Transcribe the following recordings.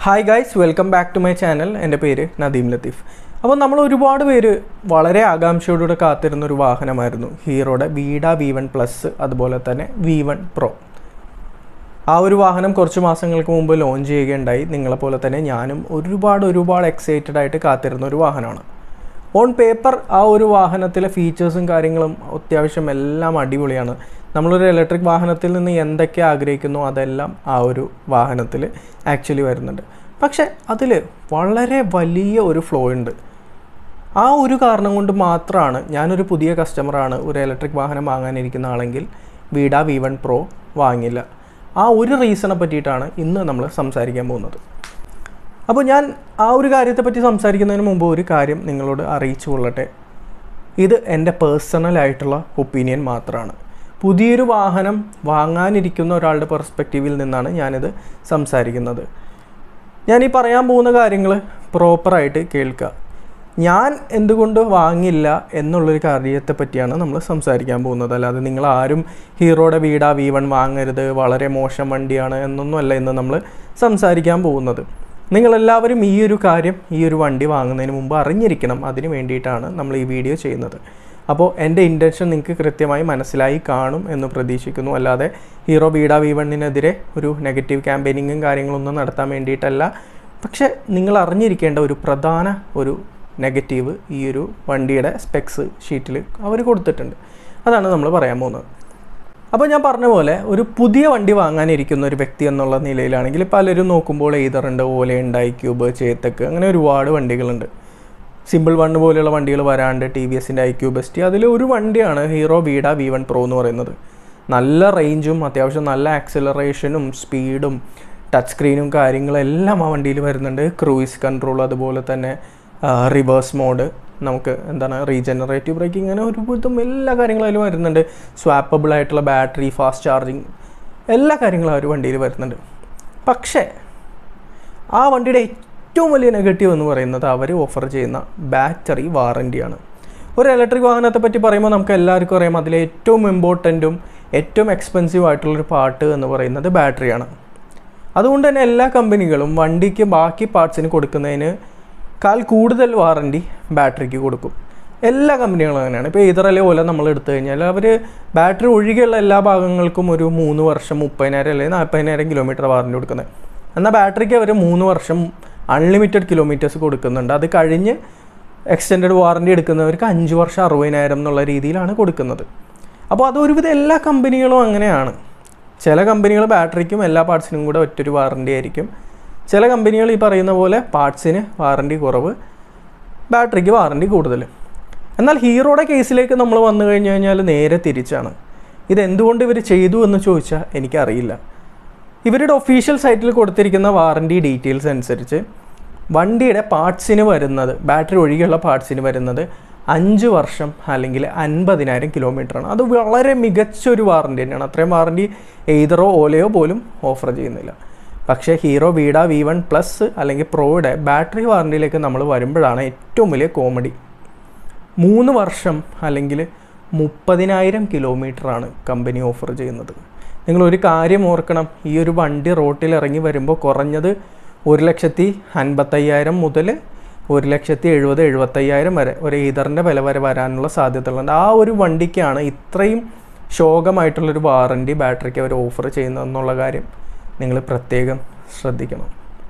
hi guys welcome back to my channel എൻ്റെ പേര് നദീം ലത്തീഫ് അപ്പോൾ നമ്മൾ ഒരുപാട് പേര് വളരെ ആകാംക്ഷയോടുകൂടെ കാത്തിരുന്ന ഒരു വാഹനമായിരുന്നു ഹീറോയുടെ വീഡ വി വൺ പ്ലസ് അതുപോലെ തന്നെ വി വൺ പ്രോ ആ ഒരു വാഹനം കുറച്ച് മാസങ്ങൾക്ക് മുമ്പ് ലോഞ്ച് ചെയ്യുകയുണ്ടായി നിങ്ങളെപ്പോലെ തന്നെ ഞാനും ഒരുപാട് ഒരുപാട് എക്സൈറ്റഡ് ആയിട്ട് കാത്തിരുന്ന ഒരു വാഹനമാണ് ഓൺ പേപ്പർ ആ ഒരു വാഹനത്തിലെ ഫീച്ചേഴ്സും കാര്യങ്ങളും അത്യാവശ്യം എല്ലാം അടിപൊളിയാണ് നമ്മളൊരു ഇലക്ട്രിക് വാഹനത്തിൽ നിന്ന് എന്തൊക്കെ ആഗ്രഹിക്കുന്നു അതെല്ലാം ആ ഒരു വാഹനത്തിൽ ആക്ച്വലി വരുന്നുണ്ട് പക്ഷേ അതിൽ വളരെ വലിയ ഒരു ഫ്ലോ ഉണ്ട് ആ ഒരു കാരണം കൊണ്ട് മാത്രമാണ് ഞാനൊരു പുതിയ കസ്റ്റമറാണ് ഒരു ഇലക്ട്രിക് വാഹനം വാങ്ങാനിരിക്കുന്ന ആളെങ്കിൽ വീഡ വി വൺ പ്രോ വാങ്ങില്ല ആ ഒരു റീസണെ പറ്റിയിട്ടാണ് ഇന്ന് നമ്മൾ സംസാരിക്കാൻ പോകുന്നത് അപ്പോൾ ഞാൻ ആ ഒരു കാര്യത്തെപ്പറ്റി സംസാരിക്കുന്നതിന് മുമ്പ് ഒരു കാര്യം നിങ്ങളോട് അറിയിച്ചു കൊള്ളട്ടെ ഇത് എൻ്റെ പേഴ്സണൽ ആയിട്ടുള്ള ഒപ്പീനിയൻ മാത്രമാണ് പുതിയൊരു വാഹനം വാങ്ങാനിരിക്കുന്ന ഒരാളുടെ പെർസ്പെക്റ്റീവിൽ നിന്നാണ് ഞാനിത് സംസാരിക്കുന്നത് ഞാൻ ഈ പറയാൻ പോകുന്ന കാര്യങ്ങൾ പ്രോപ്പറായിട്ട് കേൾക്കുക ഞാൻ എന്തുകൊണ്ട് വാങ്ങില്ല എന്നുള്ളൊരു കാര്യത്തെ പറ്റിയാണ് നമ്മൾ സംസാരിക്കാൻ പോകുന്നത് അല്ലാതെ നിങ്ങൾ ആരും ഹീറോയുടെ വീടാ വി വൺ വാങ്ങരുത് വളരെ മോശം വണ്ടിയാണ് എന്നൊന്നുമല്ല ഇന്ന് നമ്മൾ സംസാരിക്കാൻ പോകുന്നത് നിങ്ങളെല്ലാവരും ഈ ഒരു കാര്യം ഈ ഒരു വണ്ടി വാങ്ങുന്നതിന് മുമ്പ് അറിഞ്ഞിരിക്കണം അതിന് വേണ്ടിയിട്ടാണ് നമ്മൾ ഈ വീഡിയോ ചെയ്യുന്നത് അപ്പോൾ എൻ്റെ ഇൻറ്റൻഷൻ നിങ്ങൾക്ക് കൃത്യമായി മനസ്സിലായി കാണും എന്ന് പ്രതീക്ഷിക്കുന്നു അല്ലാതെ ഹീറോ വീഡ വി വണ്ണിനെതിരെ ഒരു നെഗറ്റീവ് ക്യാമ്പയിനിങ്ങും കാര്യങ്ങളൊന്നും നടത്താൻ വേണ്ടിയിട്ടല്ല പക്ഷേ നിങ്ങൾ അറിഞ്ഞിരിക്കേണ്ട ഒരു പ്രധാന ഒരു നെഗറ്റീവ് ഈ ഒരു വണ്ടിയുടെ സ്പെക്സ് ഷീറ്റിൽ അവർ കൊടുത്തിട്ടുണ്ട് അതാണ് നമ്മൾ പറയാൻ പോകുന്നത് അപ്പോൾ ഞാൻ പറഞ്ഞ പോലെ ഒരു പുതിയ വണ്ടി വാങ്ങാനിരിക്കുന്ന ഒരു വ്യക്തി എന്നുള്ള നിലയിലാണെങ്കിൽ പലരും നോക്കുമ്പോൾ എയ്തറുണ്ട് ഓലയുണ്ട് ഐക്യൂബ് ചേത്തക്ക് അങ്ങനെ ഒരുപാട് വണ്ടികളുണ്ട് സിമ്പിൾ വൺ പോലെയുള്ള വണ്ടികൾ വരാണ്ട് ടി വി എസിൻ്റെ ഐക്യൂ ബെസ്റ്റ് അതിൽ ഒരു വണ്ടിയാണ് Hero Vida V one pro എന്ന് പറയുന്നത് നല്ല റേഞ്ചും അത്യാവശ്യം നല്ല ആക്സിലറേഷനും സ്പീഡും ടച്ച് സ്ക്രീനും കാര്യങ്ങളും എല്ലാം ആ വണ്ടിയിൽ വരുന്നുണ്ട് ക്രൂയിസ് കൺട്രോൾ അതുപോലെ തന്നെ റിവേഴ്സ് മോഡ് നമുക്ക് എന്താണ് റീജനറേറ്റീവ് ബ്രേക്കിംഗ് അങ്ങനെ ഒരു വിധം എല്ലാ കാര്യങ്ങളും അതിൽ വരുന്നുണ്ട് സ്വാപ്പബിൾ ആയിട്ടുള്ള ബാറ്ററി ഫാസ്റ്റ് ചാർജിങ് എല്ലാ കാര്യങ്ങളും ആ ഒരു വണ്ടിയിൽ വരുന്നുണ്ട് പക്ഷേ ആ വണ്ടിയുടെ ഏറ്റവും വലിയ നെഗറ്റീവ് എന്ന് പറയുന്നത് അവർ ഓഫർ ചെയ്യുന്ന ബാറ്ററി വാറൻറ്റിയാണ് ഒരു ഇലക്ട്രിക് വാഹനത്തെ പറ്റി പറയുമ്പോൾ നമുക്ക് എല്ലാവർക്കും അറിയാം അതിലെ ഏറ്റവും ഇമ്പോർട്ടൻറ്റും ഏറ്റവും എക്സ്പെൻസീവ് ആയിട്ടുള്ളൊരു പാർട്ട് എന്ന് പറയുന്നത് ബാറ്ററിയാണ് അതുകൊണ്ട് തന്നെ എല്ലാ കമ്പനികളും വണ്ടിക്ക് ബാക്കി പാർട്സിന് കൊടുക്കുന്നതിന് കാൽ കൂടുതൽ വാറൻറ്റി ബാറ്ററിക്ക് കൊടുക്കും എല്ലാ കമ്പനികളും അങ്ങനെയാണ് ഇപ്പോൾ ഇതറല്ലേ പോലെ നമ്മൾ എടുത്തു കഴിഞ്ഞാൽ അവർ ബാറ്ററി ഒഴികെയുള്ള എല്ലാ ഭാഗങ്ങൾക്കും ഒരു മൂന്ന് വർഷം മുപ്പതിനായിരം അല്ലെങ്കിൽ നാൽപ്പതിനായിരം കിലോമീറ്റർ വാറൻറ്റി കൊടുക്കുന്നത് എന്നാൽ ബാറ്ററിക്ക് അവർ മൂന്ന് വർഷം അൺലിമിറ്റഡ് കിലോമീറ്റേഴ്സ് കൊടുക്കുന്നുണ്ട് അത് കഴിഞ്ഞ് എക്സ്റ്റെൻഡഡ് വാറൻറ്റി എടുക്കുന്നവർക്ക് അഞ്ച് വർഷം അറുപതിനായിരം എന്നുള്ള രീതിയിലാണ് കൊടുക്കുന്നത് അപ്പോൾ അത് ഒരുവിധം എല്ലാ കമ്പനികളും അങ്ങനെയാണ് ചില കമ്പനികൾ ബാറ്ററിക്കും എല്ലാ പാർട്സിനും കൂടെ ഒറ്റൊരു വാറൻറ്റി ആയിരിക്കും ചില കമ്പനികൾ ഈ പറയുന്ന പോലെ പാർട്സിന് വാറൻറ്റി കുറവ് ബാറ്ററിക്ക് വാറൻറ്റി കൂടുതൽ എന്നാൽ ഹീറോയുടെ കേസിലേക്ക് നമ്മൾ വന്നു കഴിഞ്ഞു കഴിഞ്ഞാൽ നേരെ തിരിച്ചാണ് ഇതെന്തുകൊണ്ട് ഇവർ ചെയ്തു എന്ന് ചോദിച്ചാൽ എനിക്കറിയില്ല ഇവരുടെ ഒഫീഷ്യൽ സൈറ്റിൽ കൊടുത്തിരിക്കുന്ന വാറൻറ്റി ഡീറ്റെയിൽസ് അനുസരിച്ച് വണ്ടിയുടെ പാർട്സിന് വരുന്നത് ബാറ്ററി ഒഴികെയുള്ള പാർട്സിന് വരുന്നത് അഞ്ച് വർഷം അല്ലെങ്കിൽ അൻപതിനായിരം കിലോമീറ്ററാണ് അത് വളരെ മികച്ചൊരു വാറൻറ്റി തന്നെയാണ് അത്രയും വാറൻറ്റി എയ്തറോ ഓലയോ പോലും ഓഫർ ചെയ്യുന്നില്ല പക്ഷേ Hero Vida V one plus അല്ലെങ്കിൽ പ്രോയുടെ ബാറ്ററി വാറൻറ്റിയിലേക്ക് നമ്മൾ വരുമ്പോഴാണ് ഏറ്റവും വലിയ കോമഡി മൂന്ന് വർഷം അല്ലെങ്കിൽ മുപ്പതിനായിരം കിലോമീറ്ററാണ് കമ്പനി ഓഫർ ചെയ്യുന്നത് നിങ്ങൾ ഒരു കാര്യം ഓർക്കണം ഈ ഒരു വണ്ടി റോട്ടിൽ ഇറങ്ങി വരുമ്പോൾ കുറഞ്ഞത് ഒരു ലക്ഷത്തി അൻപത്തയ്യായിരം മുതൽ ഒരു ലക്ഷത്തി എഴുപത് എഴുപത്തയ്യായിരം വരെ ഒരു ഈതറിൻ്റെ വില വരെ വരാനുള്ള സാധ്യതകളുണ്ട് ആ ഒരു വണ്ടിക്കാണ് ഇത്രയും ശോകമായിട്ടുള്ളൊരു വാറൻറ്റി ബാറ്ററിക്ക് അവർ ഓഫർ ചെയ്യുന്നതെന്നുള്ള കാര്യം നിങ്ങൾ പ്രത്യേകം ശ്രദ്ധിക്കണം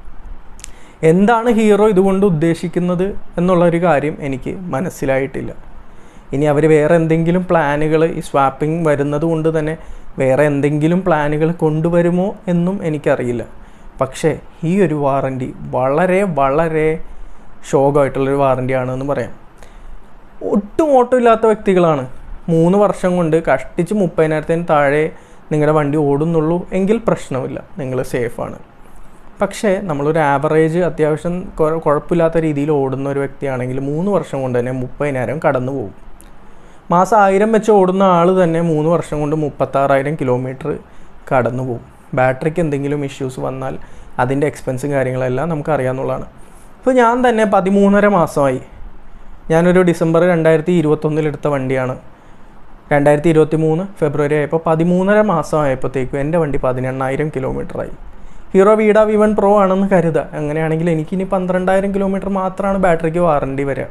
എന്താണ് ഹീറോ ഇതുകൊണ്ട് ഉദ്ദേശിക്കുന്നത് എന്നുള്ളൊരു കാര്യം എനിക്ക് മനസ്സിലായിട്ടില്ല ഇനി അവർ വേറെ എന്തെങ്കിലും പ്ലാനുകൾ ഈ സ്വാപ്പിംഗ് വരുന്നത് കൊണ്ട് തന്നെ വേറെ എന്തെങ്കിലും പ്ലാനുകൾ കൊണ്ടുവരുമോ എന്നും എനിക്കറിയില്ല പക്ഷേ ഈ ഒരു വാറൻറ്റി വളരെ വളരെ ശോകമായിട്ടുള്ളൊരു വാറൻറ്റി ആണെന്ന് പറയാം ഒട്ടും ഓട്ടം ഇല്ലാത്ത വ്യക്തികളാണ് മൂന്ന് വർഷം കൊണ്ട് കഷ്ടിച്ച് മുപ്പതിനായിരത്തിന് താഴെ നിങ്ങളുടെ വണ്ടി ഓടുന്നുള്ളൂ എങ്കിൽ പ്രശ്നമില്ല നിങ്ങൾ സേഫാണ് പക്ഷേ നമ്മളൊരു ആവറേജ് അത്യാവശ്യം കുഴപ്പമില്ലാത്ത രീതിയിൽ ഓടുന്ന ഒരു വ്യക്തിയാണെങ്കിൽ മൂന്ന് വർഷം കൊണ്ട് തന്നെ മുപ്പതിനായിരം കടന്നു പോകും മാസം ആയിരം വെച്ച് ഓടുന്ന ആൾ തന്നെ മൂന്ന് വർഷം കൊണ്ട് മുപ്പത്താറായിരം കിലോമീറ്റർ കടന്നു പോകും ബാറ്ററിക്ക് എന്തെങ്കിലും ഇഷ്യൂസ് വന്നാൽ അതിൻ്റെ എക്സ്പെൻസും കാര്യങ്ങളെല്ലാം നമുക്ക് അറിയാവുന്നതാണ് ഇപ്പോൾ ഞാൻ തന്നെ പതിമൂന്നര മാസമായി ഞാനൊരു ഡിസംബർ രണ്ടായിരത്തി ഇരുപത്തൊന്നിലെടുത്ത വണ്ടിയാണ് രണ്ടായിരത്തി ഇരുപത്തി മൂന്ന് ഫെബ്രുവരി ആയപ്പോൾ പതിമൂന്നര മാസം ആയപ്പോഴത്തേക്കും എൻ്റെ വണ്ടി പതിനെണ്ണായിരം കിലോമീറ്ററായി Hero Vida V one pro ആണെന്ന് കരുതുക അങ്ങനെയാണെങ്കിൽ എനിക്കിനി പന്ത്രണ്ടായിരം കിലോമീറ്റർ മാത്രമാണ് ബാറ്ററിക്ക് വാറണ്ടി വരിക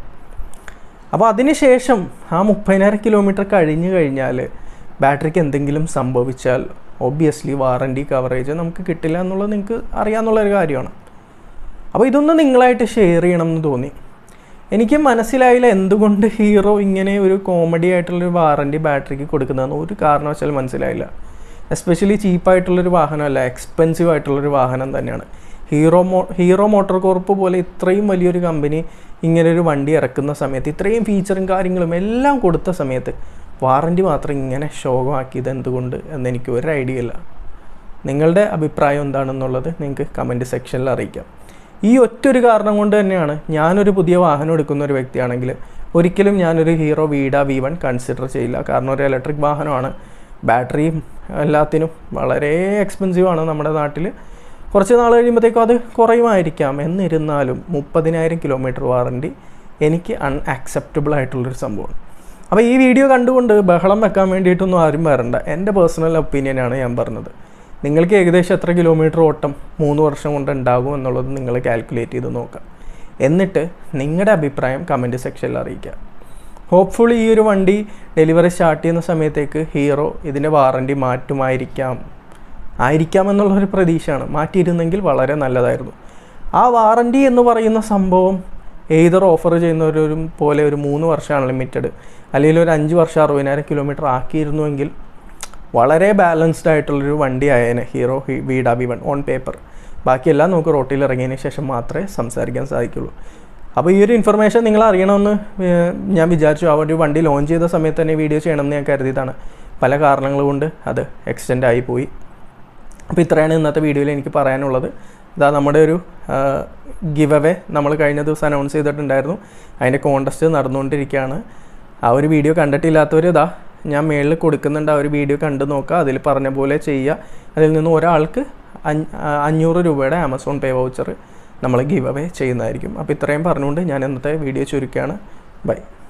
അപ്പോൾ അതിനുശേഷം ആ മുപ്പതിനായിരം കിലോമീറ്റർ കഴിഞ്ഞ് കഴിഞ്ഞാൽ ബാറ്ററിക്ക് എന്തെങ്കിലും സംഭവിച്ചാൽ ഒബ്വിയസ്ലി വാറണ്ടി കവറേജ് നമുക്ക് കിട്ടില്ല എന്നുള്ളത് നിങ്ങൾക്ക് അറിയാമെന്നുള്ളൊരു കാര്യമാണ് അപ്പോൾ ഇതൊന്ന് നിങ്ങളായിട്ട് ഷെയർ ചെയ്യണം എന്ന് തോന്നി എനിക്ക് മനസ്സിലായില്ല എന്തുകൊണ്ട് ഹീറോ ഇങ്ങനെ ഒരു കോമഡി ആയിട്ടുള്ളൊരു വാറണ്ടി ബാറ്ററിക്ക് കൊടുക്കുന്നതെന്ന് ഒരു കാരണവശാലും മനസ്സിലായില്ല എസ്പെഷ്യലി ചീപ്പായിട്ടുള്ളൊരു വാഹനമല്ല എക്സ്പെൻസീവ് ആയിട്ടുള്ളൊരു വാഹനം തന്നെയാണ് ഹീറോ മോ ഹീറോ മോട്ടോർ കോർപ്പ് പോലെ ഇത്രയും വലിയൊരു കമ്പനി ഇങ്ങനെ ഒരു വണ്ടി ഇറക്കുന്ന സമയത്ത് ഇത്രയും ഫീച്ചറും കാര്യങ്ങളും എല്ലാം കൊടുത്ത സമയത്ത് വാറണ്ടി മാത്രം ഇങ്ങനെ ശോകമാക്കിയത് എന്തുകൊണ്ട് എന്ന് എനിക്ക് ഒരു ഐഡിയ ഇല്ല നിങ്ങളുടെ അഭിപ്രായം എന്താണെന്നുള്ളത് നിങ്ങൾക്ക് കമൻറ്റ് സെക്ഷനിൽ അറിയിക്കാം ഈ ഒറ്റൊരു കാരണം കൊണ്ട് തന്നെയാണ് ഞാനൊരു പുതിയ വാഹനം എടുക്കുന്ന ഒരു വ്യക്തിയാണെങ്കിൽ ഒരിക്കലും ഞാനൊരു Hero Vida V one consider ചെയ്യില്ല കാരണം ഒരു ഇലക്ട്രിക് വാഹനമാണ് ബാറ്ററിയും എല്ലാത്തിനും വളരെ എക്സ്പെൻസീവ് ആണ് നമ്മുടെ നാട്ടിൽ കുറച്ച് നാൾ കഴിയുമ്പോഴത്തേക്കും അത് കുറയുമായിരിക്കാം എന്നിരുന്നാലും മുപ്പതിനായിരം കിലോമീറ്റർ വാറണ്ടി എനിക്ക് അൺആക്സെപ്റ്റബിൾ ആയിട്ടുള്ളൊരു സംഭവമാണ് അപ്പോൾ ഈ വീഡിയോ കണ്ടുകൊണ്ട് ബഹളം വെക്കാൻ വേണ്ടിയിട്ടൊന്നും ആരും വരണ്ട എൻ്റെ പേഴ്സണൽ ഒപ്പീനിയനാണ് ഞാൻ പറഞ്ഞത് നിങ്ങൾക്ക് ഏകദേശം എത്ര കിലോമീറ്റർ ഓട്ടം മൂന്ന് വർഷം കൊണ്ട് ഉണ്ടാകും എന്നുള്ളത് നിങ്ങൾ കാൽക്കുലേറ്റ് ചെയ്ത് നോക്കാം എന്നിട്ട് നിങ്ങളുടെ അഭിപ്രായം കമൻറ്റ് സെക്ഷനിൽ അറിയിക്കുക ഹോപ്പ്ഫുള്ളി ഈ ഒരു വണ്ടി ഡെലിവറി സ്റ്റാർട്ട് ചെയ്യുന്ന സമയത്തേക്ക് ഹീറോ ഇതിൻ്റെ വാറണ്ടി മാറ്റുമായിരിക്കാം ആയിരിക്കാം എന്നുള്ളൊരു പ്രതീക്ഷയാണ് മാറ്റിയിരുന്നെങ്കിൽ വളരെ നല്ലതായിരുന്നു ആ വാറണ്ടി എന്ന് പറയുന്ന സംഭവം ഏതൊരു ഓഫർ ചെയ്യുന്നവരും പോലെ ഒരു മൂന്ന് വർഷം അൺലിമിറ്റഡ് അല്ലെങ്കിൽ ഒരു അഞ്ച് വർഷം അറുപതിനായിരം കിലോമീറ്റർ ആക്കിയിരുന്നുവെങ്കിൽ വളരെ ബാലൻസ്ഡ് ആയിട്ടുള്ളൊരു വണ്ടി ആയേനെ Hero Vida V one on paper ബാക്കിയെല്ലാം നമുക്ക് റോട്ടിൽ ഇറങ്ങിയതിന് ശേഷം മാത്രമേ സംസാരിക്കാൻ സാധിക്കുള്ളൂ അപ്പോൾ ഈ ഒരു ഇൻഫർമേഷൻ നിങ്ങൾ അറിയണമെന്ന് ഏഹ്, ഞാൻ വിചാരിച്ചു ആ ഒരു വണ്ടി ലോഞ്ച് ചെയ്ത സമയത്ത് തന്നെ വീഡിയോ ചെയ്യണമെന്ന് ഞാൻ കരുതിയതാണ് പല കാരണങ്ങൾ കൊണ്ട് അത് എക്സ്റ്റെൻഡ് ആയി പോയി അപ്പോൾ ഇത്രയാണ് ഇന്നത്തെ വീഡിയോയിൽ എനിക്ക് പറയാനുള്ളത് ഇതാ നമ്മുടെ ഒരു ഗിവ് അവേ നമ്മൾ കഴിഞ്ഞ ദിവസം അനൗൺസ് ചെയ്തിട്ടുണ്ടായിരുന്നു അതിൻ്റെ കോണ്ടസ്റ്റ് നടന്നുകൊണ്ടിരിക്കുകയാണ് ആ ഒരു വീഡിയോ കണ്ടിട്ടില്ലാത്തവർ ഇതാ ഞാൻ മേളിൽ കൊടുക്കുന്നുണ്ട് ആ ഒരു വീഡിയോ കണ്ടു നോക്കുക അതിൽ പറഞ്ഞ പോലെ ചെയ്യുക അതിൽ നിന്ന് ഒരാൾക്ക് അഞ്ഞ് ആ, അഞ്ഞൂറ് രൂപയുടെ ആമസോൺ പേ വൗച്ചർ നമ്മൾ ഗിവ് അവേ ചെയ്യുന്നതായിരിക്കും അപ്പോൾ ഇത്രയും പറഞ്ഞുകൊണ്ട് ഞാൻ ഇന്നത്തെ വീഡിയോ ചുരുക്കുകയാണ് ബൈ